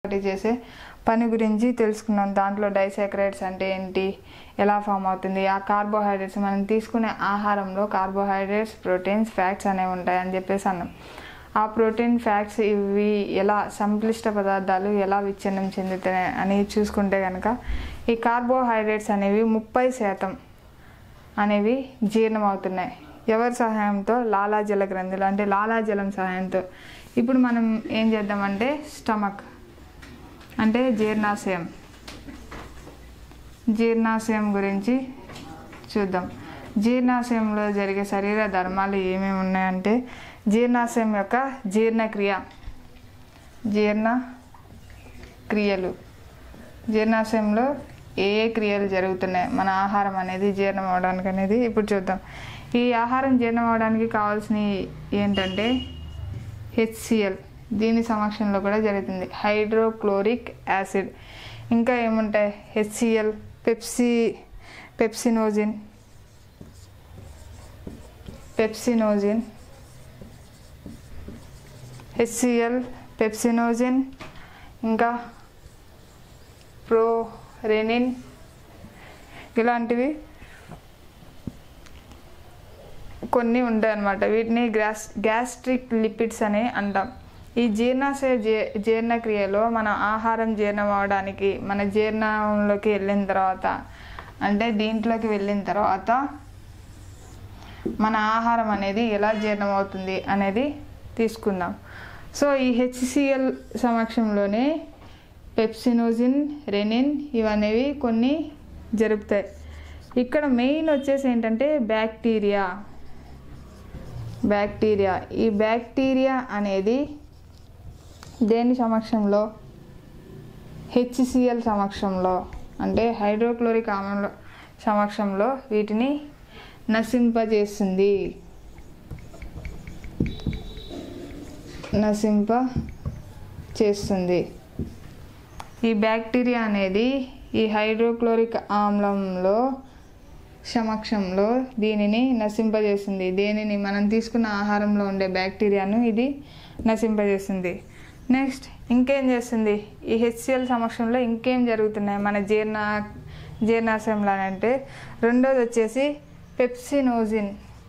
ఒకటి చేసే పని గురించి తెలుసుకున్నాం దాంట్లో డైసాక్రైడ్స్ అంటే ఏంటి ఎలా ఫామ్ అవుతుంది ఆ కార్బోహైడ్రేట్స్ మనం తీసుకునే ఆహారంలో కార్బోహైడ్రేట్స్ ప్రోటీన్స్ ఫ్యాట్స్ అనేవి ఉంటాయి అని చెప్పేసి అన్నాం ఆ ప్రోటీన్ ఫ్యాట్స్ ఇవి ఎలా సంక్లిష్ట పదార్థాలు ఎలా విచ్ఛిన్నం చెందుతాయి అని చూసుకుంటే కనుక ఈ కార్బోహైడ్రేట్స్ అనేవి ముప్పై శాతం అనేవి జీర్ణం అవుతున్నాయి ఎవరి సహాయంతో లాలాజల గ్రంథులు అంటే లాలాజలం సహాయంతో ఇప్పుడు మనం ఏం చేద్దామంటే స్టమక్ అంటే జీర్ణాశయం జీర్ణాశయం గురించి చూద్దాం జీర్ణాశయంలో జరిగే శరీర ధర్మాలు ఏమేమి ఉన్నాయంటే జీర్ణాశయం యొక్క జీర్ణక్రియ జీర్ణ క్రియలు జీర్ణాశయంలో ఏ ఏ క్రియలు జరుగుతున్నాయి మన ఆహారం అనేది జీర్ణం అవడానికి అనేది ఇప్పుడు చూద్దాం ఈ ఆహారం జీర్ణం అవడానికి కావాల్సినవి ఏంటంటే హెచ్సిఎల్ దీని సమక్షంలో కూడా జరుగుతుంది హైడ్రోక్లోరిక్ యాసిడ్ ఇంకా ఏముంటాయి HCl pepsi pepsinogen pepsinogen HCl pepsinogen ఇంకా ప్రోరెనిన్ ఇలాంటివి కొన్ని ఉంటాయి అన్నమాట వీటిని గ్యాస్ గ్యాస్ట్రిక్ లిపిడ్స్ అని అంటాం ఈ జీర్ణాశయ జీ జీర్ణక్రియలో మన ఆహారం జీర్ణం అవడానికి మన జీర్ణంలోకి వెళ్ళిన తర్వాత అంటే దీంట్లోకి వెళ్ళిన తర్వాత మన ఆహారం అనేది ఎలా జీర్ణం అవుతుంది అనేది తీసుకుందాం సో ఈ హెచ్సిఎల్ సమక్షంలోనే పెప్సినోజిన్ రెనిన్ ఇవనేవి కొన్ని జరుపుతాయి ఇక్కడ మెయిన్ వచ్చేసి ఏంటంటే బ్యాక్టీరియా బ్యాక్టీరియా ఈ బ్యాక్టీరియా అనేది దేని సమక్షంలో హెచ్సిఎల్ సమక్షంలో అంటే హైడ్రోక్లోరిక్ ఆమ్ల సమక్షంలో వీటిని నశింపజేస్తుంది నశింప చేస్తుంది ఈ బ్యాక్టీరియా అనేది ఈ హైడ్రోక్లోరిక్ ఆమ్లంలో సమక్షంలో దీనిని నశింపజేస్తుంది దేనిని మనం తీసుకున్న ఆహారంలో ఉండే బ్యాక్టీరియాను ఇది నశింపజేస్తుంది నెక్స్ట్ ఇంకేం చేస్తుంది ఈ హెచ్సిఎల్ సమక్షంలో ఇంకేం జరుగుతున్నాయి మన జీర్ణ జీర్ణాశయంలో అంటే రెండోది వచ్చేసి పెప్సినోజిన్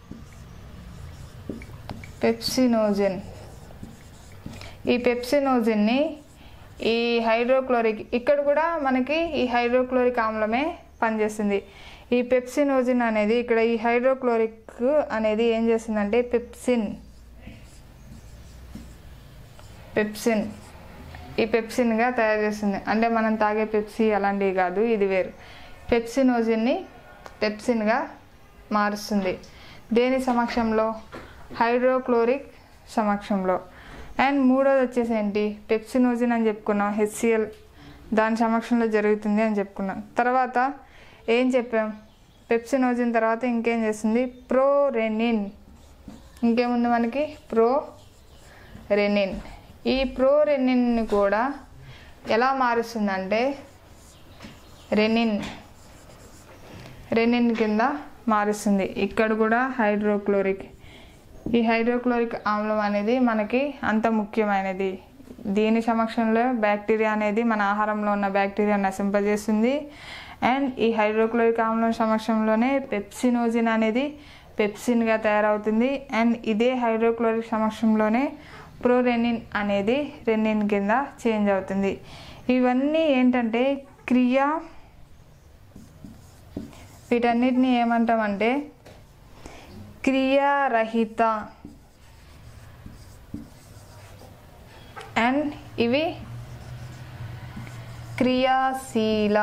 పెప్సినోజిన్ ఈ పెప్సినోజిన్ని ఈ హైడ్రోక్లోరిక్ ఇక్కడ కూడా మనకి ఈ హైడ్రోక్లోరిక్ ఆమ్లమే పనిచేస్తుంది ఈ పెప్సినోజిన్ అనేది ఇక్కడ ఈ హైడ్రోక్లోరిక్ అనేది ఏం చేస్తుందంటే పెప్సిన్ పెప్సిన్ ఈ పెప్సిన్గా తయారు చేస్తుంది అంటే మనం తాగే పెప్సీ అలాంటివి కాదు ఇది వేరు పెప్సినోజిన్ని పెప్సిన్గా మారుస్తుంది దేని సమక్షంలో హైడ్రోక్లోరిక్ సమక్షంలో అండ్ మూడోది వచ్చేసి ఏంటి పెప్సినోజిన్ అని చెప్పుకున్నాం హెచ్సిఎల్ దాని సమక్షంలో జరుగుతుంది అని చెప్పుకున్నాం తర్వాత ఏం చెప్పాం పెప్సినోజిన్ తర్వాత ఇంకేం చేస్తుంది ప్రోరెనిన్ ఇంకేముంది మనకి ప్రో రెనిన్ ఈ ప్రోరెనిన్ కూడా ఎలా మారుస్తుందంటే రెనిన్ రెనిన్ కింద మారుస్తుంది ఇక్కడ కూడా హైడ్రోక్లోరిక్ ఈ హైడ్రోక్లోరిక్ ఆమ్లం అనేది మనకి అంత ముఖ్యమైనది దీని సమక్షంలో బ్యాక్టీరియా అనేది మన ఆహారంలో ఉన్న బ్యాక్టీరియా నశింపజేస్తుంది అండ్ ఈ హైడ్రోక్లోరిక్ ఆమ్లం సమక్షంలోనే పెప్సినోజిన్ అనేది పెప్సిన్గా తయారవుతుంది అండ్ ఇదే హైడ్రోక్లోరిక్ సమక్షంలోనే ప్రోరెనిన్ అనేది రెనిన్ కింద చేంజ్ అవుతుంది ఇవన్నీ ఏంటంటే క్రియా వీటన్నిటిని ఏమంటామంటే క్రియారహిత అండ్ ఇవి క్రియాశీల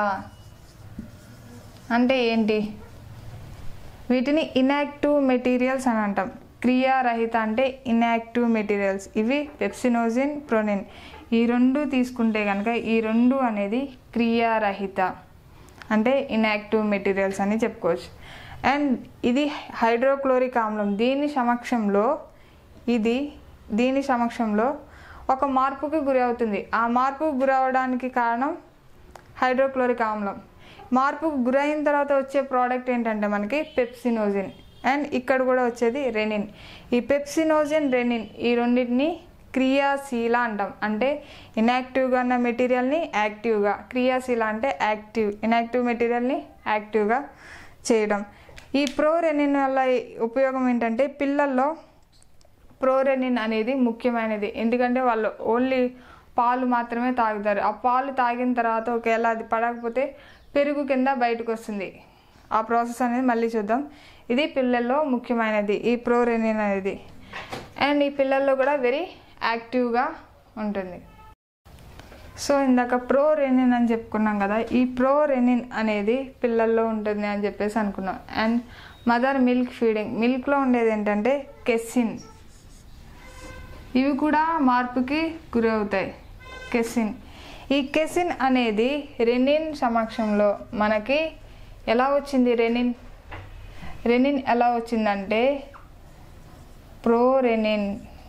అంటే ఏంటి వీటిని ఇన్యాక్టివ్ మెటీరియల్స్ అని అంటాం క్రియారహిత అంటే ఇన్యాక్టివ్ మెటీరియల్స్ ఇవి పెప్సినోజిన్ ప్రోనిన్ ఈ రెండు తీసుకుంటే కనుక ఈ రెండు అనేది క్రియారహిత అంటే ఇన్యాక్టివ్ మెటీరియల్స్ అని చెప్పుకోవచ్చు అండ్ ఇది హైడ్రోక్లోరిక్ ఆమ్లం దీని సమక్షంలో ఇది దీని సమక్షంలో ఒక మార్పుకి గురి అవుతుంది ఆ మార్పుకు గురి అవడానికి కారణం హైడ్రోక్లోరిక్ ఆమ్లం మార్పుకు గురైన తర్వాత వచ్చే ప్రోడక్ట్ ఏంటంటే మనకి పెప్సినోజిన్ అండ్ ఇక్కడ కూడా వచ్చేది రెనిన్ ఈ పెప్సినోజిన్ రెనిన్ ఈ రెండింటిని క్రియాశీల అంటాం అంటే ఇన్యాక్టివ్గా ఉన్న మెటీరియల్ని యాక్టివ్గా క్రియాశీల అంటే యాక్టివ్ ఇన్యాక్టివ్ మెటీరియల్ని యాక్టివ్గా చేయడం ఈ ప్రోరెనిన్ వల్ల ఉపయోగం ఏంటంటే పిల్లల్లో ప్రోరెనిన్ అనేది ముఖ్యమైనది ఎందుకంటే వాళ్ళు ఓన్లీ పాలు మాత్రమే తాగుతారు ఆ పాలు తాగిన తర్వాత ఒకవేళ అది పడకపోతే పెరుగు కింద బయటకు వస్తుంది ఆ ప్రాసెస్ అనేది మళ్ళీ చూద్దాం ఇది పిల్లల్లో ముఖ్యమైనది ఈ ప్రోరెనిన్ అనేది అండ్ ఈ పిల్లల్లో కూడా వెరీ యాక్టివ్గా ఉంటుంది సో ఇందాక ప్రో రెనిన్ అని చెప్పుకున్నాం కదా ఈ ప్రో రెనిన్ అనేది పిల్లల్లో ఉంటుంది అని చెప్పేసి అనుకున్నాం అండ్ మదర్ మిల్క్ ఫీడింగ్ మిల్క్లో ఉండేది ఏంటంటే కెసిన్ ఇవి కూడా మార్పుకి గురవుతాయి కెసిన్ ఈ కెసిన్ అనేది రెనిన్ సమక్షంలో మనకి ఎలా వచ్చింది రెనిన్ రెనిన్ ఎలా వచ్చిందంటే ప్రోరెనిన్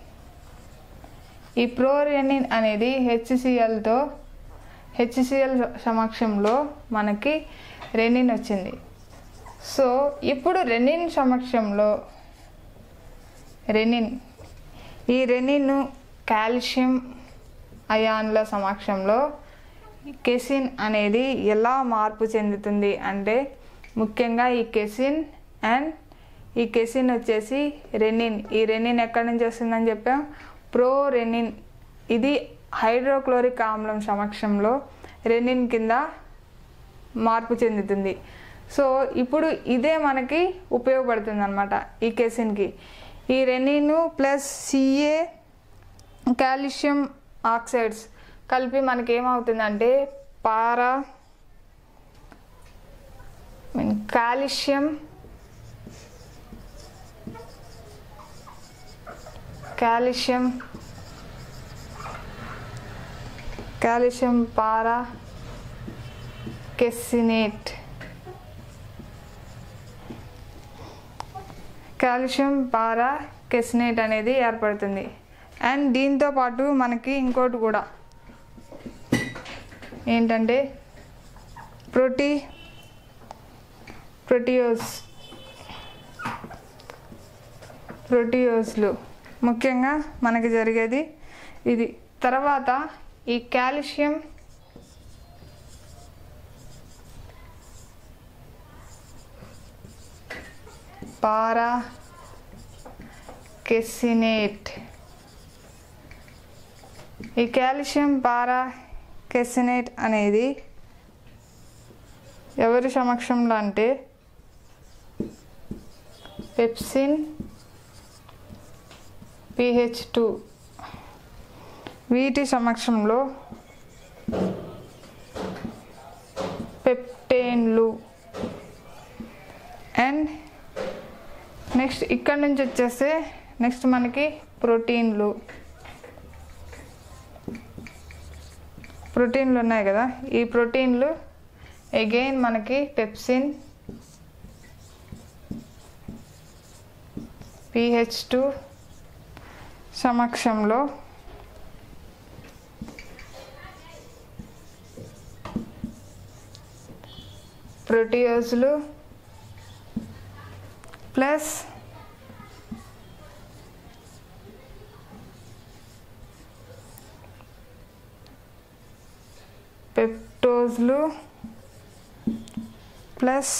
ఈ ప్రోరెనిన్ అనేది హెచ్సిఎల్తో హెచ్సిఎల్ సమక్షంలో మనకి రెనిన్ వచ్చింది సో ఇప్పుడు రెనిన్ సమక్షంలో రెనిన్ ఈ రెనిన్ కాల్షియం అయాన్ల సమక్షంలో కెసిన్ అనేది ఎలా మార్పు చెందుతుంది అంటే ముఖ్యంగా ఈ కెసిన్ అండ్ ఈ కెసిన్ వచ్చేసి రెనిన్ ఈ రెనిన్ ఎక్కడి నుంచి వస్తుందని చెప్పాం ప్రో రెనిన్ ఇది హైడ్రోక్లోరిక్ ఆమ్లం సమక్షంలో రెనిన్ కింద మార్పు చెందుతుంది సో ఇప్పుడు ఇదే మనకి ఉపయోగపడుతుంది అనమాట ఈ కెసిన్కి ఈ rennin plus CA calcium oxides కలిపి మనకి ఏమవుతుందంటే పారా మీన్ calcium calcium calcium para caseinate calcium para caseinate అనేది ఏర్పడుతుంది అండ్ దీంతో పాటు మనకి ఇంకోటి కూడా ఏంటంటే ప్రోటీ ప్రోటియోస్ ప్రోటియోస్లు ముఖ్యంగా మనకి జరిగేది ఇది తర్వాత ఈ కాల్షియం పారా కెసినేట్ ఈ కాల్షియం పారా కెసినేట్ అనేది ఎవరి సమక్షంలో అంటే పెప్సిన్ పిహెచ్ టూ వీటి సమక్షంలో పెప్టేన్లు అండ్ నెక్స్ట్ ఇక్కడ నుంచి వచ్చేస్తే నెక్స్ట్ మనకి ప్రోటీన్లు ప్రోటీన్లు ఉన్నాయి కదా ఈ ప్రోటీన్లు అగైన్ మనకి పెప్సిన్ పిహెచ్ టూ సమక్షంలో ప్రోటియోస్లు ప్లస్ పెప్టోజ్లు ప్లస్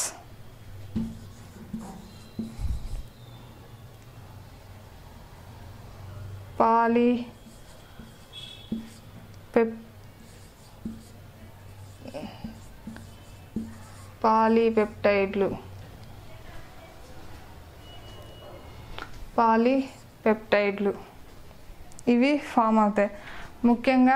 పాలి పెప్ పాలీపెప్టైడ్లు పాలీపెప్టైడ్లు ఇవి ఫామ్ అవుతాయి ముఖ్యంగా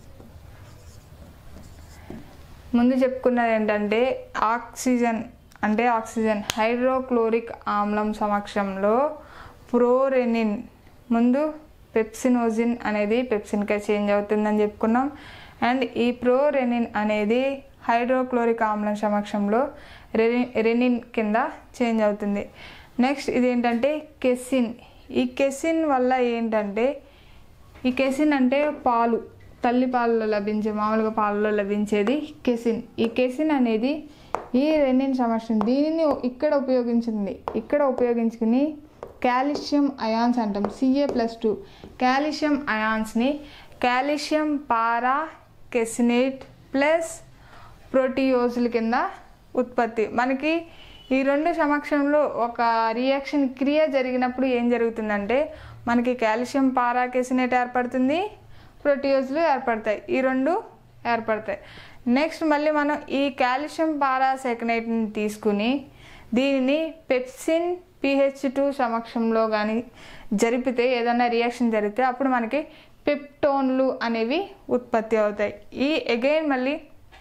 ముందు చెప్పుకున్నది ఏంటంటే ఆక్సిజన్ అంటే ఆక్సిజన్ హైడ్రోక్లోరిక్ ఆమ్లం సమక్షంలో ప్రోరెనిన్ ముందు పెప్సినోజిన్ అనేది పెప్సిన్గా చేంజ్ అవుతుందని చెప్పుకున్నాం అండ్ ఈ ప్రోరెనిన్ అనేది హైడ్రోక్లోరిక్ ఆమ్లం సమక్షంలో రెనిన్ రెనిన్ కింద చేంజ్ అవుతుంది నెక్స్ట్ ఇదేంటంటే కెసిన్ ఈ కెసిన్ వల్ల ఏంటంటే ఈ కెసిన్ అంటే పాలు తల్లి పాలలో లభించే మామూలుగా పాలలో లభించేది కెసిన్ ఈ కెసిన్ అనేది ఈ రెనిన్ సమస్య దీనిని ఇక్కడ ఉపయోగించింది ఇక్కడ ఉపయోగించుకుని కాల్షియం అయాన్స్ అంటాం సిఏ ప్లస్ టూ కాల్షియం అయాన్స్ని కాల్షియం పారా కెసినేట్ ప్లస్ ప్రోటీయోజుల కింద ఉత్పత్తి మనకి ఈ రెండు సమక్షంలో ఒక రియాక్షన్ క్రియ జరిగినప్పుడు ఏం జరుగుతుందంటే మనకి కాల్షియం పారాకెసినేట్ ఏర్పడుతుంది ప్రోటీయోజులు ఏర్పడతాయి ఈ రెండు ఏర్పడతాయి నెక్స్ట్ మళ్ళీ మనం ఈ కాల్షియం పారాసెకనేట్ని తీసుకుని దీనిని పెప్సిన్ పిహెచ్ టూ సమక్షంలో కానీ జరిపితే ఏదైనా రియాక్షన్ జరిగితే అప్పుడు మనకి పెప్టోన్లు అనేవి ఉత్పత్తి అవుతాయి ఈ అగైన్ మళ్ళీ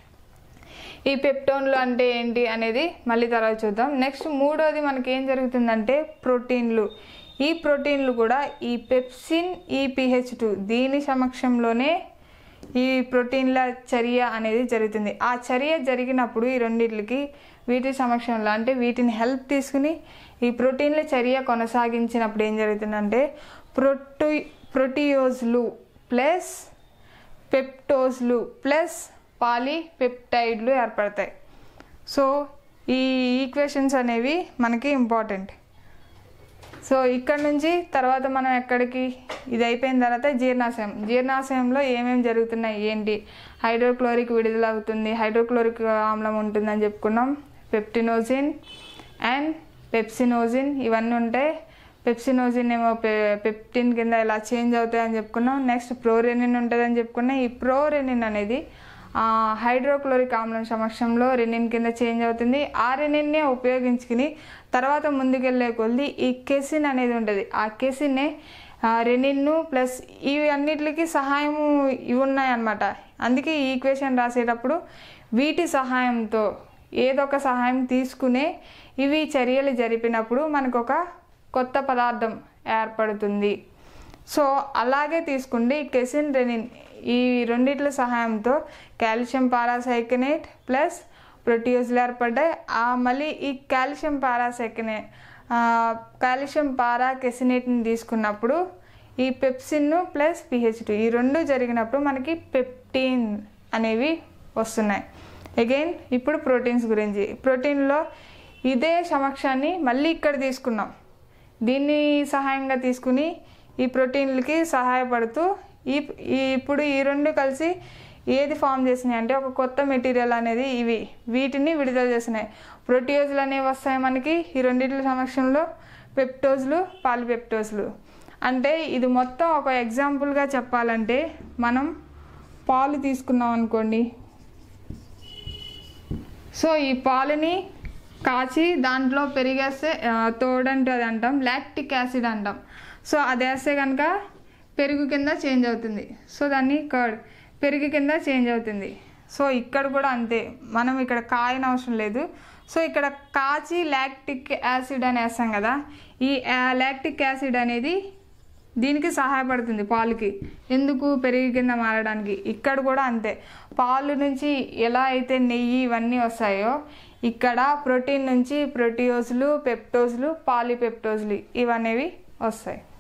ఈ పెప్టోన్లు అంటే ఏంటి అనేది మళ్ళీ తర్వాత చూద్దాం నెక్స్ట్ మూడోది మనకి ఏం జరుగుతుందంటే ప్రోటీన్లు ఈ ప్రోటీన్లు కూడా ఈ పెప్సిన్ ఈ పిహెచ్ టూ దీని సమక్షంలోనే ఈ ప్రోటీన్ల చర్య అనేది జరుగుతుంది ఆ చర్య జరిగినప్పుడు ఈ రెండింటికి వీటి సమక్షంలో అంటే వీటిని హెల్ప్ తీసుకుని ఈ ప్రోటీన్ల చర్య కొనసాగించినప్పుడు ఏం జరుగుతుందంటే ప్రోటీ ప్రోటీయోజ్లు ప్లస్ పెప్టోజ్లు ప్లస్ పాలీపెప్టైడ్లు ఏర్పడతాయి సో ఈ ఈక్వేషన్స్ అనేవి మనకి ఇంపార్టెంట్ సో ఇక్కడ నుంచి తర్వాత మనం ఎక్కడికి ఇది అయిపోయిన తర్వాత జీర్ణాశయం జీర్ణాశయంలో ఏమేమి జరుగుతున్నాయి ఏంటి హైడ్రోక్లోరిక్ విడుదల అవుతుంది హైడ్రోక్లోరిక్ ఆమ్లం ఉంటుందని చెప్పుకున్నాం పెప్టినోజిన్ అండ్ పెప్సినోజిన్ ఇవన్నీ ఉంటాయి పెప్సినోజిన్ ఏమో పె పెప్టిన్ కింద ఇలా చేంజ్ అవుతాయని చెప్పుకున్నాం నెక్స్ట్ ప్రోరెనిన్ ఉంటుందని చెప్పుకున్నాం ఈ ప్రోరెనిన్ అనేది ఆ, హైడ్రోక్లోరిక్ ఆమ్లం సమక్షంలో రెనిన్ కింద చేంజ్ అవుతుంది ఆ రెనిన్నే ఉపయోగించుకుని తర్వాత ముందుకెళ్ళే కొద్ది ఈ కెసిన్ అనేది ఉంటుంది ఆ కెసిన్నే రెనిన్ను ప్లస్ ఇవి అన్నిటికి సహాయం ఇవి ఉన్నాయన్నమాట అందుకే ఈ ఈక్వేషన్ రాసేటప్పుడు వీటి సహాయంతో ఏదో ఒక సహాయం తీసుకునే ఇవి చర్యలు జరిపినప్పుడు మనకు ఒక కొత్త పదార్థం ఏర్పడుతుంది సో అలాగే తీసుకుంటే ఈ కెసిన్ రెనిన్ ఈ రెండిట్ల సహాయంతో కాల్షియం పారాసైకనేట్ ప్లస్ ప్రోటీయోజ్లు ఏర్పడ్డాయి ఆ మళ్ళీ ఈ కాల్షియం పారాసైకనే కాల్షియం పారా కెసినేట్ని తీసుకున్నప్పుడు ఈ పెప్సిన్ ప్లస్ పిహెచ్ టూ ఈ రెండు జరిగినప్పుడు మనకి పెప్టిన్ అనేవి వస్తున్నాయి అగైన్ ఇప్పుడు ప్రోటీన్స్ గురించి ప్రోటీన్లో ఇదే సమక్షాన్ని మళ్ళీ ఇక్కడ తీసుకున్నాం దీన్ని సహాయంగా తీసుకుని ఈ ప్రోటీన్లకి సహాయపడుతూ ఈ ఈ ఇప్పుడు ఈ రెండు కలిసి ఏది ఫామ్ చేసినాయి అంటే ఒక కొత్త మెటీరియల్ అనేది ఇవి వీటిని విడుదల చేసినాయి ప్రోటీయోజులు అనేవి వస్తాయి మనకి ఈ రెండింటి సమక్షంలో పెప్టోజ్లు పాలిపెప్టోజ్లు అంటే ఇది మొత్తం ఒక ఎగ్జాంపుల్గా చెప్పాలంటే మనం పాలు తీసుకున్నాం అనుకోండి సో ఈ పాలని కాచి దాంట్లో పెరిగేస్తే ఆ, తోడంటే అది అంటాం లాక్టిక్ యాసిడ్ అంటాం సో అది వేస్తే కనుక పెరుగు కింద చేంజ్ అవుతుంది సో దాన్ని కర్డ్ పెరుగు కింద చేంజ్ అవుతుంది సో ఇక్కడ కూడా అంతే మనం ఇక్కడ కాయన అవసరం లేదు సో ఇక్కడ కాచి లాక్టిక్ యాసిడ్ అని వేస్తాం కదా ఈ లాక్టిక్ యాసిడ్ అనేది దీనికి సహాయపడుతుంది పాలుకి ఎందుకు పెరుగు కింద మారడానికి ఇక్కడ కూడా అంతే పాలు నుంచి ఎలా అయితే నెయ్యి ఇవన్నీ వస్తాయో ఇక్కడ ప్రోటీన్ నుంచి ప్రోటీయోజ్లు పెప్టోజ్లు పాలిపెప్టోజ్లు ఇవనేవి వస్తాయి